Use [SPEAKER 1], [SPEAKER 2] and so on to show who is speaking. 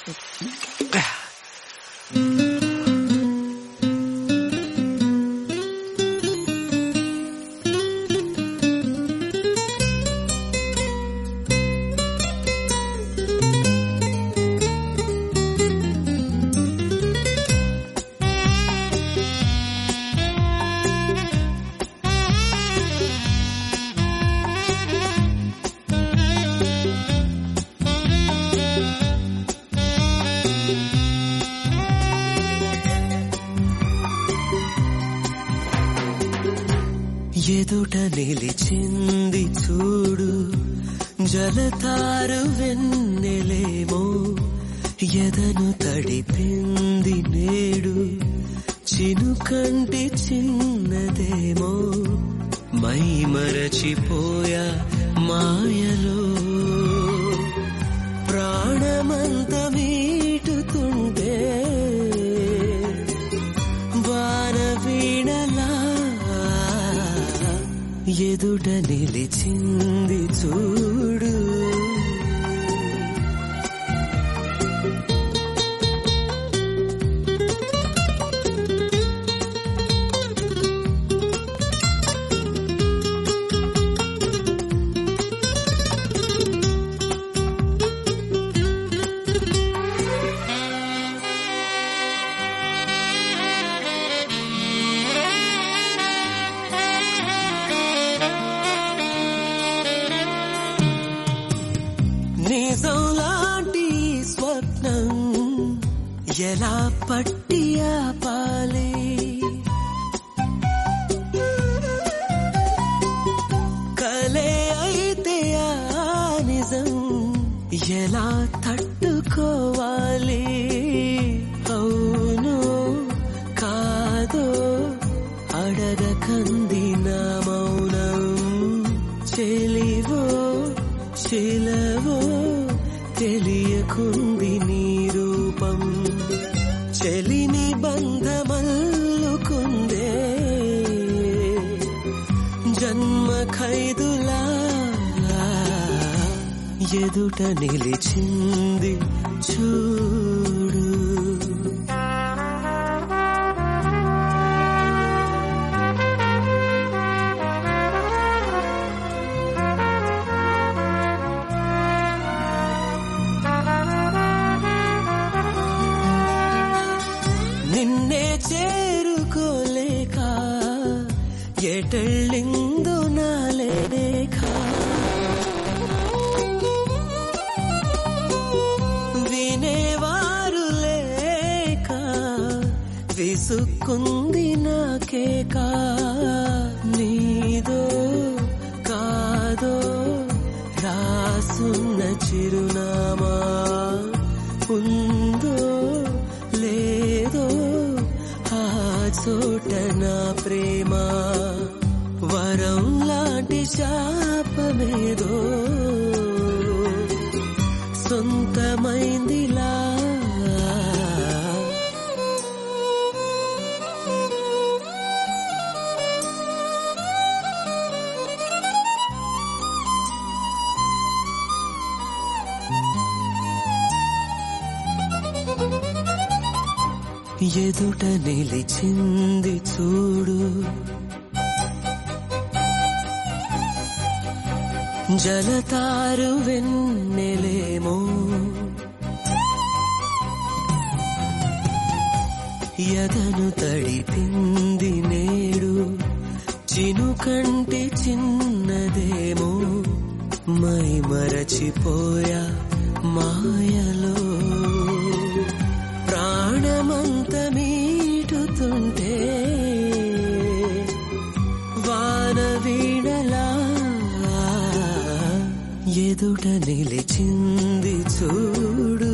[SPEAKER 1] ఎదుట నిలిచింది చూడు జలతారు వెన్నెలేమో ఎదను తడిపింది నేడు చినుకంటి చిన్నదేమో మై మరచిపోయా మాయలో ప్రాణమంత మీటుతుంటే వాన వీణలా ఎదుట నిలిచింది చూడు నిజం లాంటి ఈ స్వప్నం ఎలా పట్టి ఆపాలి కలే అయితే ఆ నిజం ఎలా తట్టుకోవాలి అవును కాదో అడగకంది నా మౌనం చెలివో శిలవో తెలియకుంది నీ రూపం చెలిని బంధమల్లుకుందే జన్మ ఖైదులా ఎదుట నిలిచింది చూడు నిన్నే చేరుకోలేక ఎటళ్ళిందో నా లేఖ వినేవారు లేక విసుక్కుంది నాకేక నీదో కాదో రాసున్న చిరునామా ఉందో లేదో ఆ చోట నా ప్రేమ వరం లాంటి శాపమేదో సొంతమైందిలా ఎదుట నిలిచింది చూడు జలతారు వెన్నెలేమో ఎదను తడిపింది నేడు చినుకంటి చిన్నదేమో మై మరచిపోయా మాయలో ప్రాణమంత మీటుతుంటే వాన వీణలా ఎదుట నిలిచింది చూడు